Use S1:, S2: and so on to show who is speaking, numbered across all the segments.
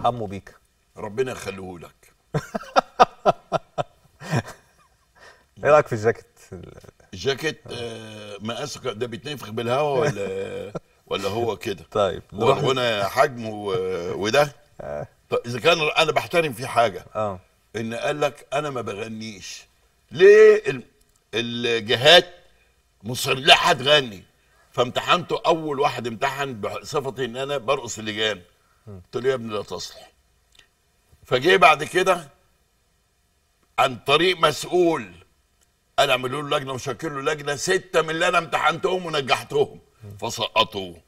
S1: حمو بيك
S2: ربنا يخليه لك
S1: ايه رايك في الجاكيت
S2: جاكيت آه مقاسه ك- ده بيتنفخ بالهواء ولا ولا هو كده
S1: طيب
S2: هو
S1: نروح
S2: الغنى حجم و- وده طب اذا كان انا بحترم في حاجه
S1: اه
S2: ان قال لك انا ما بغنيش ليه ال- الجهات مسلحه تغني فامتحنته اول واحد امتحن بصفتي ان انا برقص اللجان قلت له يا ابني لا تصلح فجه بعد كده عن طريق مسؤول انا اعملوا له لجنه وشكل له لجنه سته من اللي انا امتحنتهم ونجحتهم فسقطوه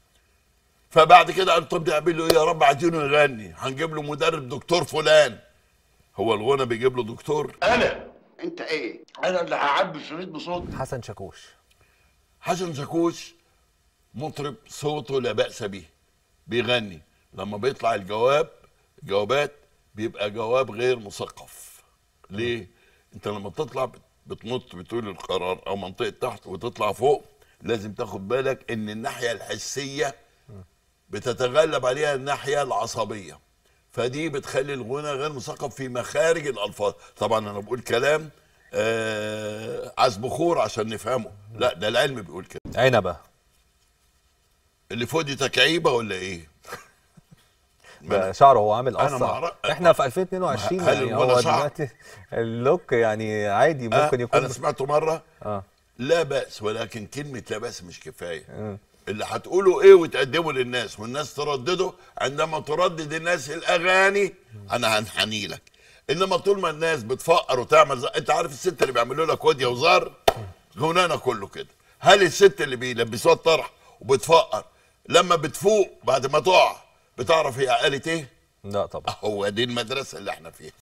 S2: فبعد كده قال طب نعمل له ايه يا رب عايزينه يغني هنجيب له مدرب دكتور فلان هو الغنى بيجيب له دكتور
S3: انا انت ايه انا اللي هعبي الشريط بصوت
S1: حسن شاكوش
S2: حسن شاكوش مطرب صوته لا بأس به بيغني لما بيطلع الجواب جوابات بيبقى جواب غير مثقف ليه انت لما تطلع بت- بتنط بتقول القرار او منطقه تحت وتطلع فوق لازم تاخد بالك ان الناحيه الحسيه بتتغلب عليها الناحيه العصبيه فدي بتخلي الغنى غير مثقف في مخارج الالفاظ طبعا انا بقول كلام آه عايز بخور عشان نفهمه لا ده العلم بيقول كده
S1: عنبه
S2: اللي فوق دي تكعيبه ولا ايه
S1: ده شعره هو عامل
S2: أنا
S1: قصه
S2: معرف-
S1: احنا في 2022
S2: هل
S1: يعني
S2: الغنى
S1: هو
S2: صعب؟
S1: دلوقتي اللوك يعني عادي
S2: آه
S1: ممكن يكون
S2: انا سمعته مره
S1: اه
S2: لا بأس ولكن كلمة لا بأس مش كفاية اللي هتقوله ايه وتقدمه للناس والناس تردده عندما تردد الناس الاغاني انا هنحني لك انما طول ما الناس بتفقر وتعمل زي... انت عارف الست اللي بيعملوا لك ودية وزار غنانا كله كده هل الست اللي بيلبسوها الطرح وبتفقر لما بتفوق بعد ما تقع بتعرف هي قالت ايه
S1: لا طبعا
S2: هو دي المدرسة اللي احنا فيها